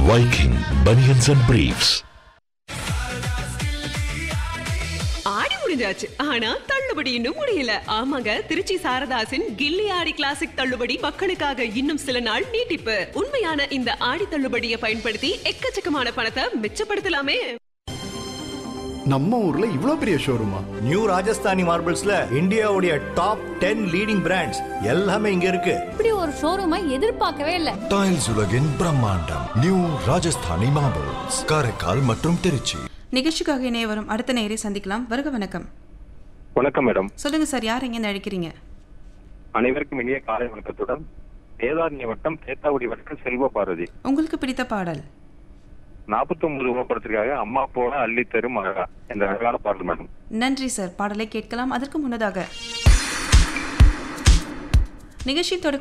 Viking Bunions and Briefs. ஆடி முடிஞ்சாச்சு ஆனா தள்ளுபடி இன்னும் முடியல ஆமாங்க திருச்சி சாரதாசின் கில்லி ஆடி கிளாசிக் தள்ளுபடி மக்களுக்காக இன்னும் சில நாள் நீட்டிப்பு உண்மையான இந்த ஆடி தள்ளுபடியை பயன்படுத்தி எக்கச்சக்கமான பணத்தை மிச்சப்படுத்தலாமே நம்ம ஊர்ல இவ்ளோ பெரிய ஷோரூமா நியூ ராஜஸ்தானி மார்பிள்ஸ்ல இந்தியாவுடைய டாப் டென் லீடிங் பிராண்ட்ஸ் எல்லாமே இங்க இருக்கு இப்படி ஒரு ஷோரூமை எதிர்பார்க்கவே இல்லை டைல்ஸ் உலகின் பிரம்மாண்டம் நியூ ராஜஸ்தானி மார்பிள்ஸ் காரைக்கால் மற்றும் திருச்சி நிகழ்ச்சிக்காக இணைய வரும் அடுத்த நேரை சந்திக்கலாம் வருக வணக்கம் வணக்கம் மேடம் சொல்லுங்க சார் யார் எங்க அழைக்கிறீங்க அனைவருக்கும் இனிய காலை வணக்கத்துடன் வேதாரண்ய வட்டம் தேத்தாவுடி வட்டம் செல்வ பாரதி உங்களுக்கு பிடித்த பாடல் நாற்பத்தி ஒன்பது உபப்படத்திற்காக அம்மா போல அள்ளி தரும் அழகா என்ற அழகான பாடல் மேடம் நன்றி சார் பாடலை கேட்கலாம் அதற்கு முன்னதாக நிகழ்ச்சி தொடக்க